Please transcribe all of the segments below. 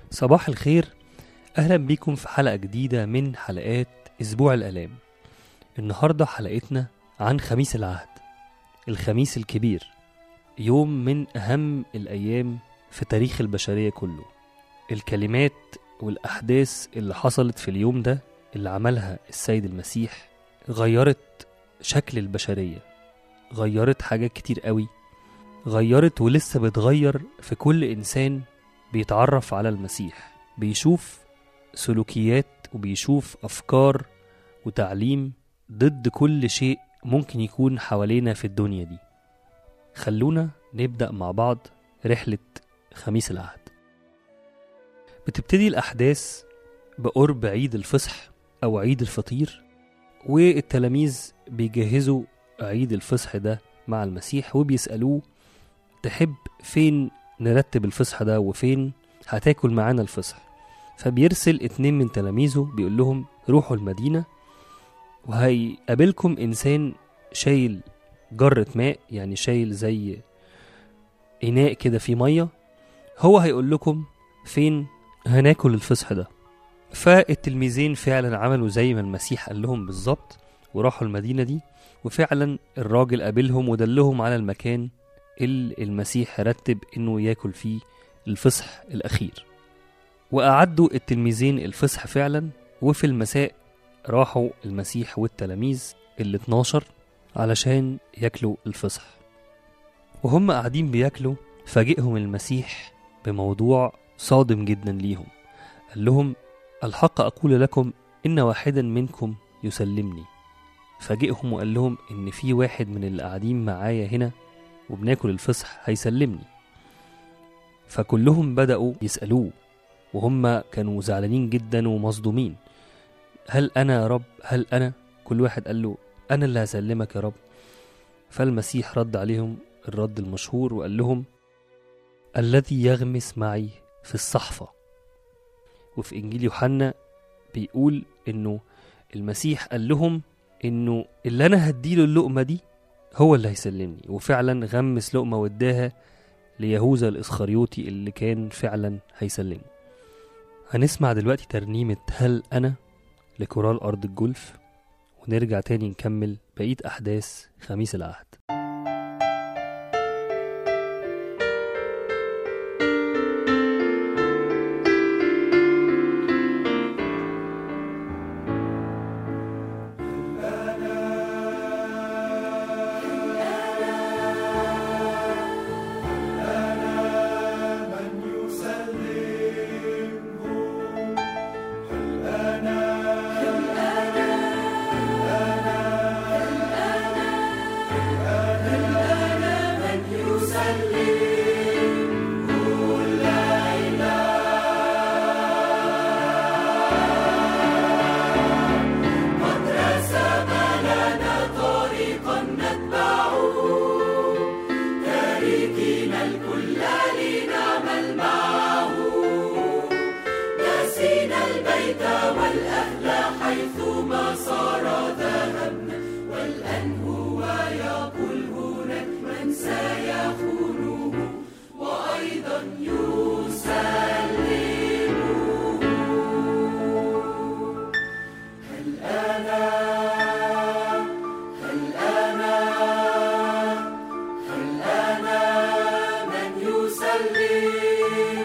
صباح الخير أهلا بيكم في حلقة جديدة من حلقات أسبوع الآلام النهاردة حلقتنا عن خميس العهد الخميس الكبير يوم من أهم الأيام في تاريخ البشرية كله الكلمات والأحداث اللي حصلت في اليوم ده اللي عملها السيد المسيح غيرت شكل البشرية غيرت حاجات كتير قوي غيرت ولسه بتغير في كل إنسان بيتعرف على المسيح بيشوف سلوكيات وبيشوف أفكار وتعليم ضد كل شيء ممكن يكون حوالينا في الدنيا دي خلونا نبدأ مع بعض رحلة خميس العهد بتبتدي الأحداث بقرب عيد الفصح أو عيد الفطير والتلاميذ بيجهزوا عيد الفصح ده مع المسيح وبيسألوه تحب فين نرتب الفصح ده وفين هتاكل معانا الفصح فبيرسل اتنين من تلاميذه بيقول لهم روحوا المدينة وهيقابلكم إنسان شايل جرة ماء يعني شايل زي إناء كده فيه مية هو هيقول لكم فين هناكل الفصح ده فالتلميذين فعلا عملوا زي ما المسيح قال لهم بالظبط وراحوا المدينة دي وفعلا الراجل قابلهم ودلهم على المكان اللي المسيح رتب انه ياكل فيه الفصح الاخير واعدوا التلميذين الفصح فعلا وفي المساء راحوا المسيح والتلاميذ ال 12 علشان ياكلوا الفصح وهم قاعدين بياكلوا فاجئهم المسيح بموضوع صادم جدا ليهم قال لهم الحق أقول لكم إن واحدا منكم يسلمني فاجئهم وقال لهم إن في واحد من اللي قاعدين معايا هنا وبناكل الفصح هيسلمني فكلهم بدأوا يسألوه وهم كانوا زعلانين جدا ومصدومين هل أنا يا رب هل أنا كل واحد قال له أنا اللي هسلمك يا رب فالمسيح رد عليهم الرد المشهور وقال لهم الذي يغمس معي في الصحفة وفي إنجيل يوحنا بيقول إنه المسيح قال لهم إنه اللي أنا هديله اللقمة دي هو اللي هيسلمني وفعلا غمس لقمة واداها ليهوذا الإسخريوطي اللي كان فعلا هيسلمه هنسمع دلوقتي ترنيمة هل أنا لكورال أرض الجولف ونرجع تاني نكمل بقية أحداث خميس العهد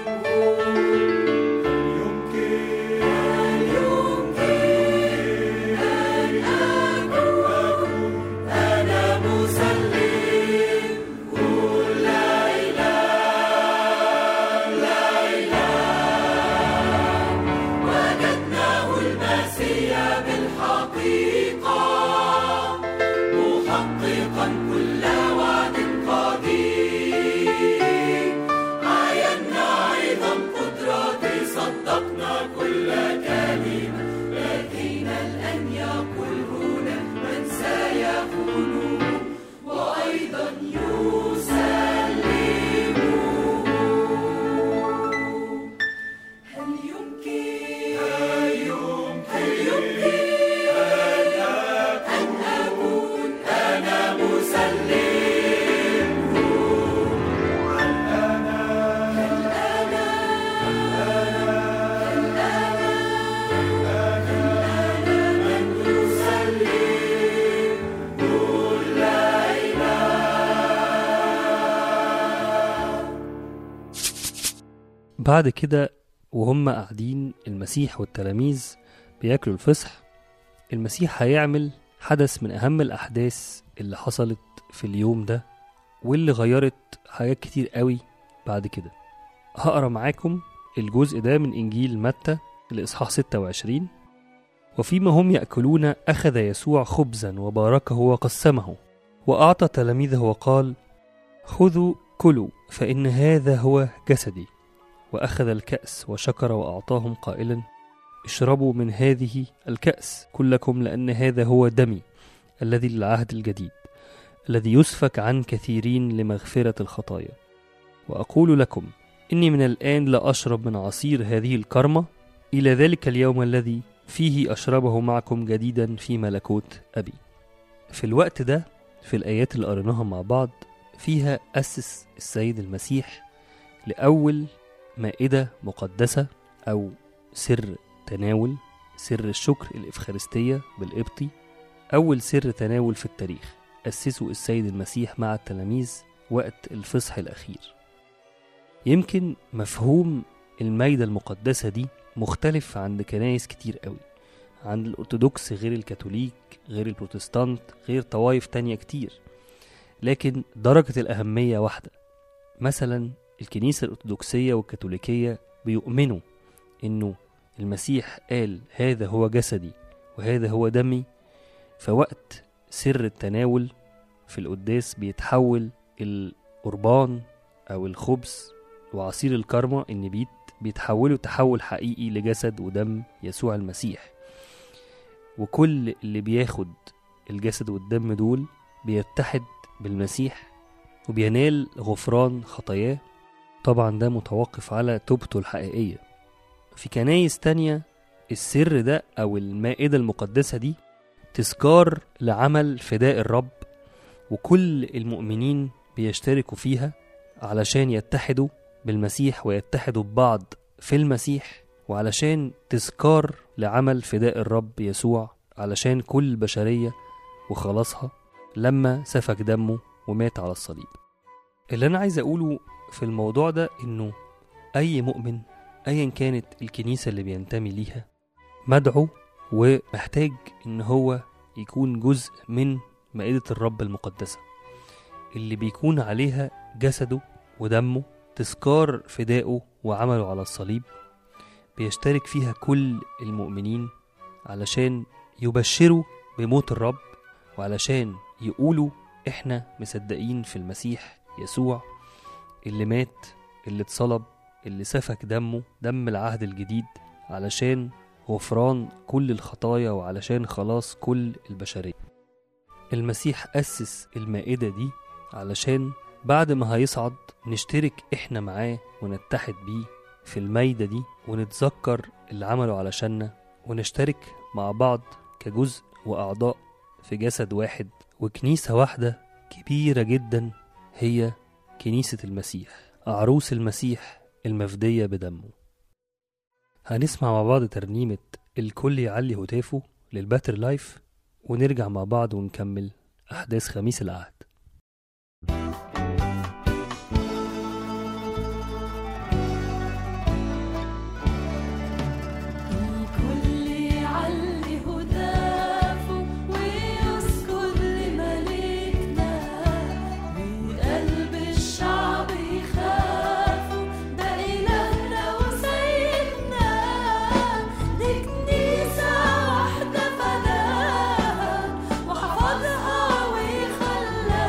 يمكن بعد كده وهم قاعدين المسيح والتلاميذ بياكلوا الفصح المسيح هيعمل حدث من أهم الأحداث اللي حصلت في اليوم ده واللي غيرت حاجات كتير قوي بعد كده هقرا معاكم الجزء ده من إنجيل متى الإصحاح 26 وفيما هم يأكلون أخذ يسوع خبزا وباركه وقسمه وأعطى تلاميذه وقال خذوا كلوا فإن هذا هو جسدي وأخذ الكأس وشكر وأعطاهم قائلا اشربوا من هذه الكأس كلكم لأن هذا هو دمي الذي للعهد الجديد الذي يسفك عن كثيرين لمغفرة الخطايا وأقول لكم إني من الآن لا أشرب من عصير هذه الكرمة إلى ذلك اليوم الذي فيه أشربه معكم جديدا في ملكوت أبي في الوقت ده في الآيات اللي قريناها مع بعض فيها أسس السيد المسيح لأول مائدة مقدسة أو سر تناول سر الشكر الإفخارستية بالقبطي أول سر تناول في التاريخ أسسه السيد المسيح مع التلاميذ وقت الفصح الأخير يمكن مفهوم المايدة المقدسة دي مختلف عند كنايس كتير قوي عند الأرثوذكس غير الكاثوليك غير البروتستانت غير طوائف تانية كتير لكن درجة الأهمية واحدة مثلا الكنيسة الأرثوذكسية والكاثوليكية بيؤمنوا إنه المسيح قال هذا هو جسدي وهذا هو دمي فوقت سر التناول في القداس بيتحول القربان أو الخبز وعصير الكرمة النبيت بيتحولوا تحول حقيقي لجسد ودم يسوع المسيح وكل اللي بياخد الجسد والدم دول بيتحد بالمسيح وبينال غفران خطاياه طبعا ده متوقف على توبته الحقيقية في كنايس تانية السر ده أو المائدة المقدسة دي تذكار لعمل فداء الرب وكل المؤمنين بيشتركوا فيها علشان يتحدوا بالمسيح ويتحدوا ببعض في المسيح وعلشان تذكار لعمل فداء الرب يسوع علشان كل البشرية وخلاصها لما سفك دمه ومات على الصليب اللي أنا عايز أقوله في الموضوع ده إنه أي مؤمن أيا كانت الكنيسة اللي بينتمي ليها مدعو ومحتاج إن هو يكون جزء من مائدة الرب المقدسة اللي بيكون عليها جسده ودمه تذكار فدائه وعمله على الصليب بيشترك فيها كل المؤمنين علشان يبشروا بموت الرب وعلشان يقولوا احنا مصدقين في المسيح يسوع اللي مات اللي اتصلب اللي سفك دمه دم العهد الجديد علشان غفران كل الخطايا وعلشان خلاص كل البشرية المسيح أسس المائدة دي علشان بعد ما هيصعد نشترك احنا معاه ونتحد بيه في المايدة دي ونتذكر اللي عمله علشاننا ونشترك مع بعض كجزء وأعضاء في جسد واحد وكنيسة واحدة كبيرة جدا هي كنيسة المسيح عروس المسيح المفدية بدمه هنسمع مع بعض ترنيمة الكل يعلي هتافه للباتر لايف ونرجع مع بعض ونكمل أحداث خميس العهد الكل يعلي هتافه ويسجد لملكنا بقلب الشعب يخافوا ده إلهنا وسيدنا دي كنيسة واحدة فداها وحفظها وخلاها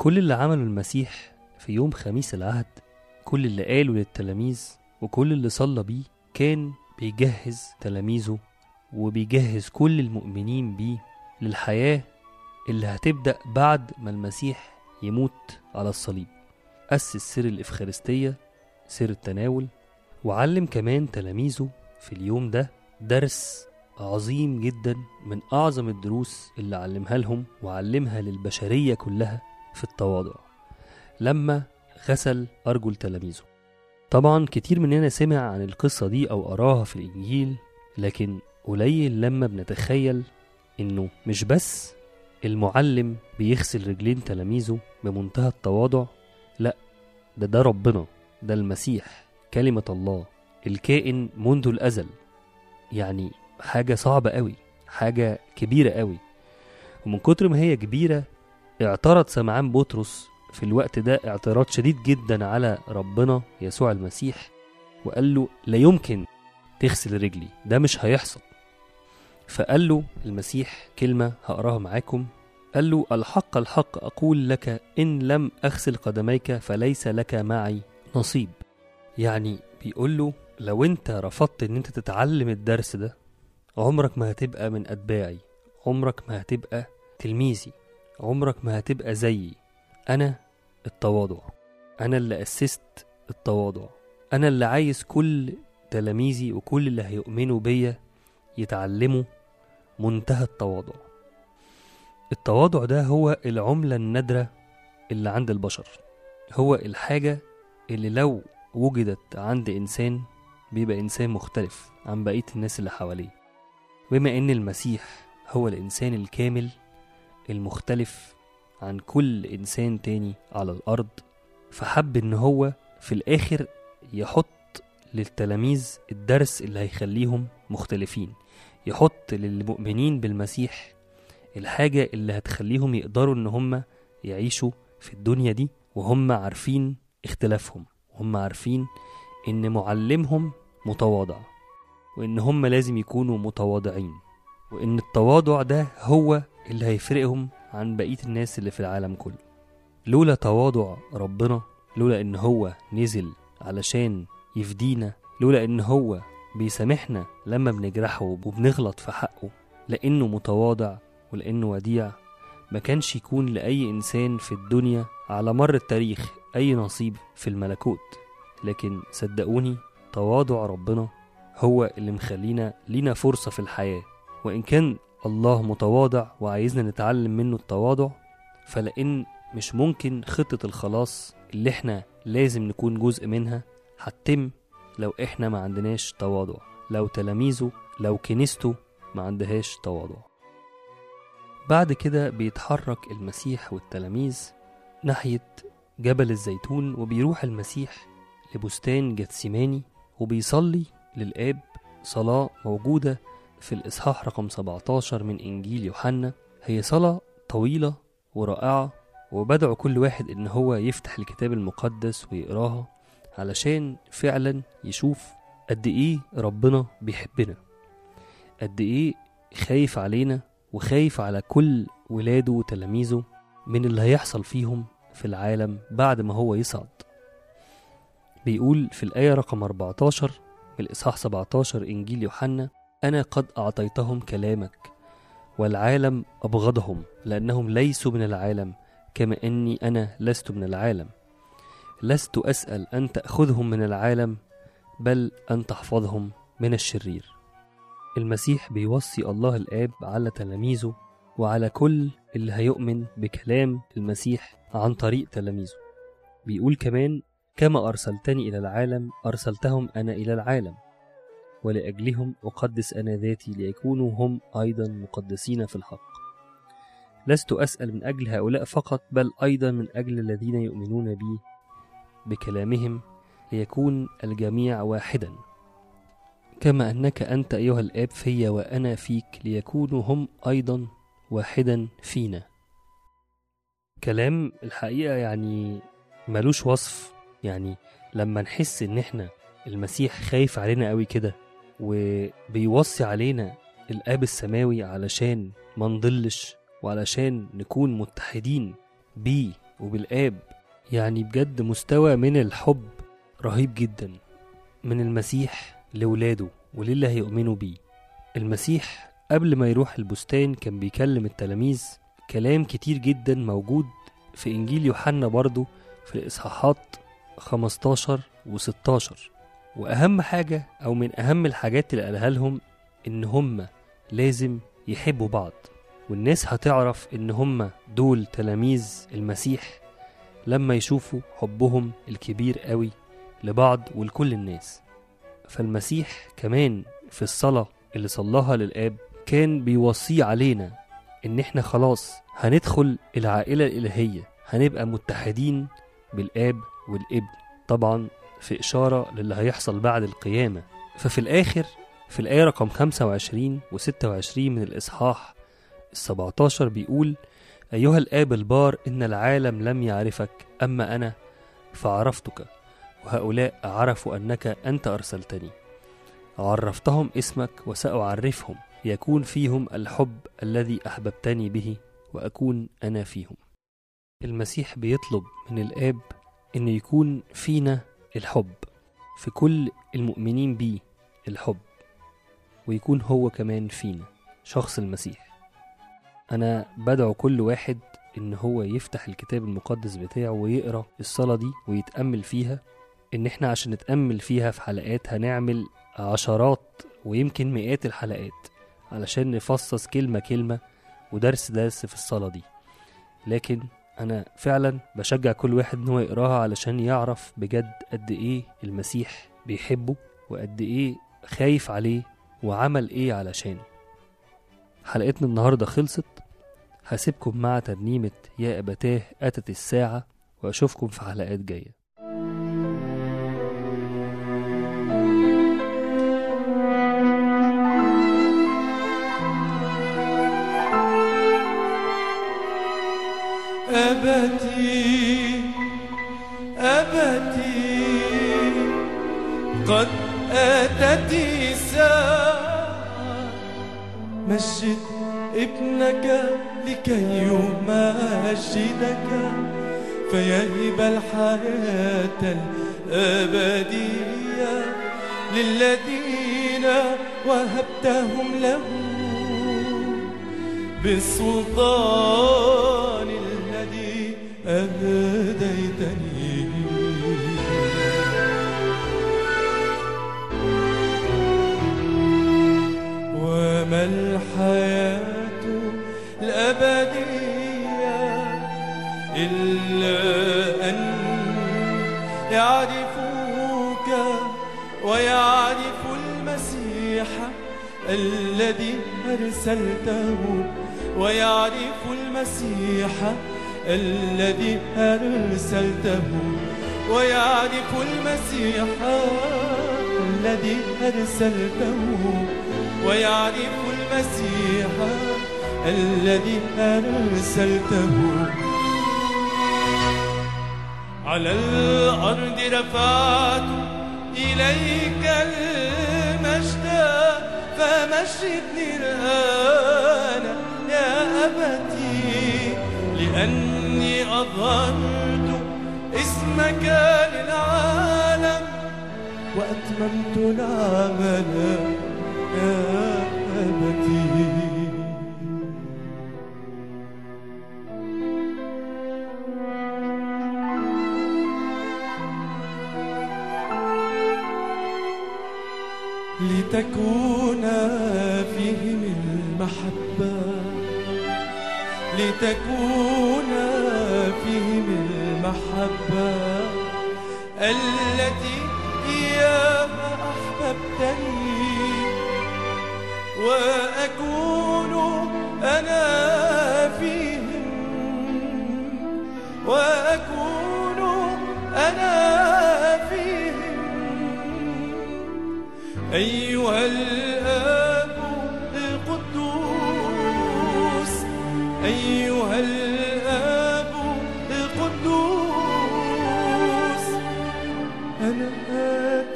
كل اللي عمله المسيح في يوم خميس العهد كل اللي قاله للتلاميذ وكل اللي صلى بيه كان بيجهز تلاميذه وبيجهز كل المؤمنين بيه للحياة اللي هتبدأ بعد ما المسيح يموت على الصليب أسس سر الإفخارستية سر التناول وعلم كمان تلاميذه في اليوم ده درس عظيم جدا من أعظم الدروس اللي علمها لهم وعلمها للبشرية كلها في التواضع لما غسل أرجل تلاميذه طبعا كتير مننا سمع عن القصة دي أو قراها في الإنجيل لكن قليل لما بنتخيل إنه مش بس المعلم بيغسل رجلين تلاميذه بمنتهى التواضع لا ده ده ربنا ده المسيح كلمة الله الكائن منذ الأزل يعني حاجة صعبة قوي حاجة كبيرة قوي ومن كتر ما هي كبيرة اعترض سمعان بطرس في الوقت ده اعتراض شديد جدا على ربنا يسوع المسيح وقال له لا يمكن تغسل رجلي ده مش هيحصل فقال له المسيح كلمة هقراها معاكم قال له الحق الحق أقول لك إن لم أغسل قدميك فليس لك معي نصيب يعني بيقول له لو انت رفضت ان انت تتعلم الدرس ده عمرك ما هتبقى من أتباعي عمرك ما هتبقى تلميذي عمرك ما هتبقى زيي أنا التواضع أنا اللي أسست التواضع أنا اللي عايز كل تلاميذي وكل اللي هيؤمنوا بيا يتعلموا منتهى التواضع التواضع ده هو العملة النادرة اللي عند البشر هو الحاجة اللي لو وجدت عند إنسان بيبقى إنسان مختلف عن بقية الناس اللي حواليه بما إن المسيح هو الإنسان الكامل المختلف عن كل إنسان تاني على الأرض فحب إن هو في الآخر يحط للتلاميذ الدرس اللي هيخليهم مختلفين يحط للمؤمنين بالمسيح الحاجة اللي هتخليهم يقدروا إن هم يعيشوا في الدنيا دي وهم عارفين اختلافهم وهم عارفين إن معلمهم متواضع وإن هم لازم يكونوا متواضعين وإن التواضع ده هو اللي هيفرقهم عن بقية الناس اللي في العالم كله لولا تواضع ربنا لولا إن هو نزل علشان يفدينا لولا إن هو بيسامحنا لما بنجرحه وبنغلط في حقه لأنه متواضع ولأنه وديع ما كانش يكون لأي إنسان في الدنيا على مر التاريخ أي نصيب في الملكوت لكن صدقوني تواضع ربنا هو اللي مخلينا لينا فرصة في الحياة وإن كان الله متواضع وعايزنا نتعلم منه التواضع فلأن مش ممكن خطة الخلاص اللي احنا لازم نكون جزء منها هتتم لو احنا ما عندناش تواضع لو تلاميذه لو كنيسته ما عندهاش تواضع بعد كده بيتحرك المسيح والتلاميذ ناحية جبل الزيتون وبيروح المسيح لبستان جتسيماني وبيصلي للآب صلاة موجودة في الإصحاح رقم 17 من إنجيل يوحنا هي صلاة طويلة ورائعة وبدعو كل واحد إن هو يفتح الكتاب المقدس ويقراها علشان فعلا يشوف قد إيه ربنا بيحبنا قد إيه خايف علينا وخايف على كل ولاده وتلاميذه من اللي هيحصل فيهم في العالم بعد ما هو يصعد بيقول في الآية رقم 14 من الإصحاح 17 إنجيل يوحنا أنا قد أعطيتهم كلامك والعالم أبغضهم لأنهم ليسوا من العالم كما أني أنا لست من العالم لست أسأل أن تأخذهم من العالم بل أن تحفظهم من الشرير المسيح بيوصي الله الآب على تلاميذه وعلى كل اللي هيؤمن بكلام المسيح عن طريق تلاميذه بيقول كمان كما أرسلتني إلى العالم أرسلتهم أنا إلى العالم ولأجلهم أقدس أنا ذاتي ليكونوا هم أيضا مقدسين في الحق لست أسأل من أجل هؤلاء فقط بل أيضا من أجل الذين يؤمنون بي بكلامهم ليكون الجميع واحدا كما أنك أنت أيها الآب في وأنا فيك ليكونوا هم أيضا واحدا فينا كلام الحقيقة يعني ملوش وصف يعني لما نحس إن إحنا المسيح خايف علينا قوي كده وبيوصي علينا الآب السماوي علشان ما نضلش وعلشان نكون متحدين بيه وبالآب يعني بجد مستوى من الحب رهيب جدا من المسيح لولاده وللي هيؤمنوا بيه المسيح قبل ما يروح البستان كان بيكلم التلاميذ كلام كتير جدا موجود في إنجيل يوحنا برضو في الإصحاحات 15 و16 وأهم حاجة أو من أهم الحاجات اللي قالها لهم إن هم لازم يحبوا بعض والناس هتعرف إن هم دول تلاميذ المسيح لما يشوفوا حبهم الكبير قوي لبعض ولكل الناس فالمسيح كمان في الصلاة اللي صلاها للآب كان بيوصي علينا إن إحنا خلاص هندخل العائلة الإلهية هنبقى متحدين بالآب والابن طبعا في إشارة للي هيحصل بعد القيامة ففي الآخر في الآية رقم 25 و 26 من الإصحاح ال 17 بيقول أيها الآب البار إن العالم لم يعرفك أما أنا فعرفتك وهؤلاء عرفوا أنك أنت أرسلتني عرفتهم اسمك وسأعرفهم يكون فيهم الحب الذي أحببتني به وأكون أنا فيهم المسيح بيطلب من الآب إن يكون فينا الحب في كل المؤمنين بيه الحب ويكون هو كمان فينا شخص المسيح أنا بدعو كل واحد إن هو يفتح الكتاب المقدس بتاعه ويقرأ الصلاة دي ويتأمل فيها إن إحنا عشان نتأمل فيها في حلقات هنعمل عشرات ويمكن مئات الحلقات علشان نفصص كلمة كلمة ودرس درس في الصلاة دي لكن أنا فعلا بشجع كل واحد إن هو يقراها علشان يعرف بجد قد إيه المسيح بيحبه وقد إيه خايف عليه وعمل إيه علشانه حلقتنا النهاردة خلصت هسيبكم مع ترنيمة يا أبتاه أتت الساعة وأشوفكم في حلقات جاية أبتي أبتي قد أتت الساعة مجد ابنك لكي يمجدك فيهب الحياة الأبدية للذين وهبتهم له بالسلطان الذي أهديتني وما الحياة الأبدية إلا أن يعرفوك ويعرف المسيح الذي أرسلته ويعرف المسيح الذي أرسلته ويعرف المسيح الذي أرسلته ويعرف المسيح الذي أرسلته على الأرض رفعت إليك المجد فمجدني الآن يا أبتي لأني أظهرت اسمك للعالم وأتممت العمل يا أبتي لتكون فيهم المحبة لتكون فيهم المحبة التي إياها أحببتني وأكون أنا فيهم وأكون أنا فيهم أيها الآب القدوس أيها الآب القدوس أنا آت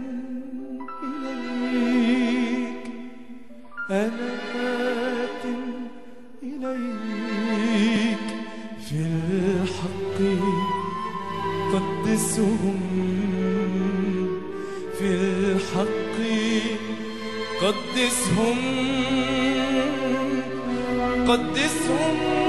إليك أنا آت إليك في الحق قدسهم في الحق قدسهم قدسهم